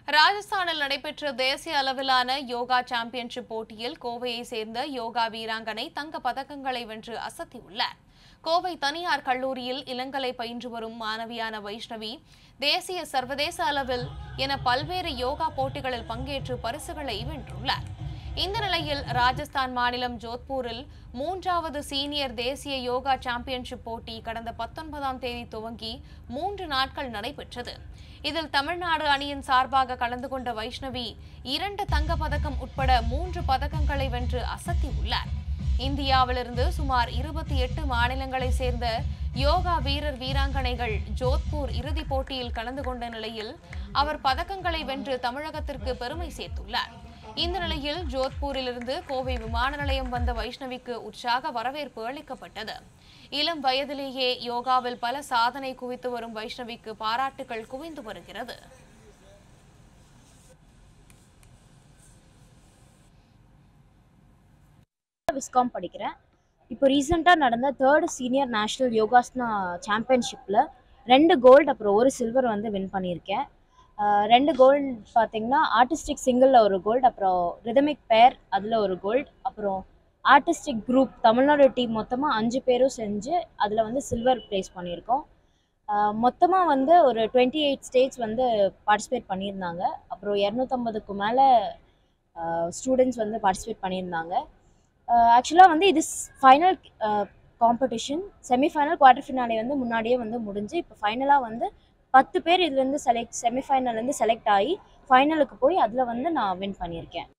ராஜஸ்தானில் நடைபெற்ற தேசிய அளவிலான யோகா சாம்பியன்ஷிப் போட்டியில் கோவையை சேர்ந்த யோகா வீராங்கனை தங்க பதக்கங்களை வென்று அசத்தியுள்ளார் கோவை தனியார் கல்லூரியில் இளங்கலை பயின்று வரும் மாணவியான வைஷ்ணவி தேசிய சர்வதேச அளவில் என பல்வேறு யோகா போட்டிகளில் பங்கேற்று பரிசுகளை வென்றுள்ளார் இந்த நிலையில் ராஜஸ்தான் மாநிலம் ஜோத்பூரில் மூன்றாவது சீனியர் தேசிய யோகா சாம்பியன்ஷிப் போட்டி கடந்த பத்தொன்பதாம் தேதி துவங்கி மூன்று நாட்கள் நடைபெற்றது இதில் தமிழ்நாடு அணியின் சார்பாக கலந்து கொண்ட வைஷ்ணவி இரண்டு தங்கப் பதக்கம் உட்பட மூன்று பதக்கங்களை வென்று அசத்தியுள்ளார் இந்தியாவிலிருந்து சுமார் இருபத்தி எட்டு மாநிலங்களை சேர்ந்த யோகா வீரர் வீராங்கனைகள் ஜோத்பூர் இறுதிப் போட்டியில் கலந்து கொண்ட நிலையில் அவர் பதக்கங்களை வென்று தமிழகத்திற்கு பெருமை சேர்த்துள்ளார் இந்த நிலையில் ஜோத்பூரிலிருந்து கோவை விமான நிலையம் வந்த வைஷ்ணவிக்கு உற்சாக வரவேற்பு அளிக்கப்பட்டது இளம் வயதிலேயே யோகாவில் பல சாதனை குவித்து வரும் வைஷ்ணவிக்கு பாராட்டுகள் குவிந்து வருகிறது விஸ்காம் படிக்கிறேன் இப்போ ரீசெண்டாக நடந்த தேர்ட் சீனியர் நேஷ்னல் யோகாஸ்னா சாம்பியன்ஷிப்பில் ரெண்டு கோல்டு அப்புறம் ஒரு சில்வர் வந்து வின் பண்ணியிருக்கேன் ஆஹ் ரெண்டு கோல்டு பார்த்தீங்கன்னா ஆர்டிஸ்டிக் சிங்கிளில் ஒரு கோல்டு அப்புறம் ரிதமிக் பேர் அதில் ஒரு கோல்டு அப்புறம் ஆர்டிஸ்டிக் குரூப் தமிழ்நாடு டீம் மொத்தமாக அஞ்சு பேரும் செஞ்சு அதில் வந்து சில்வர் ப்ளேஸ் பண்ணியிருக்கோம் மொத்தமாக வந்து ஒரு டுவெண்ட்டி எயிட் ஸ்டேட்ஸ் வந்து பார்ட்டிசிபேட் பண்ணியிருந்தாங்க அப்புறம் இரநூத்தம்பதுக்கு மேலே ஸ்டூடெண்ட்ஸ் வந்து பார்ட்டிசிபேட் பண்ணியிருந்தாங்க ஆக்சுவலாக வந்து இது final competition semifinal quarter finale வந்து முன்னாடியே வந்து முடிஞ்சு இப்போ ஃபைனலாக வந்து பத்து பேர் இதுலேருந்து செலக்ட் செமிஃபைனல்லேருந்து செலக்ட் ஆகி ஃபைனலுக்கு போய் அதில் வந்து நான் வின் பண்ணியிருக்கேன்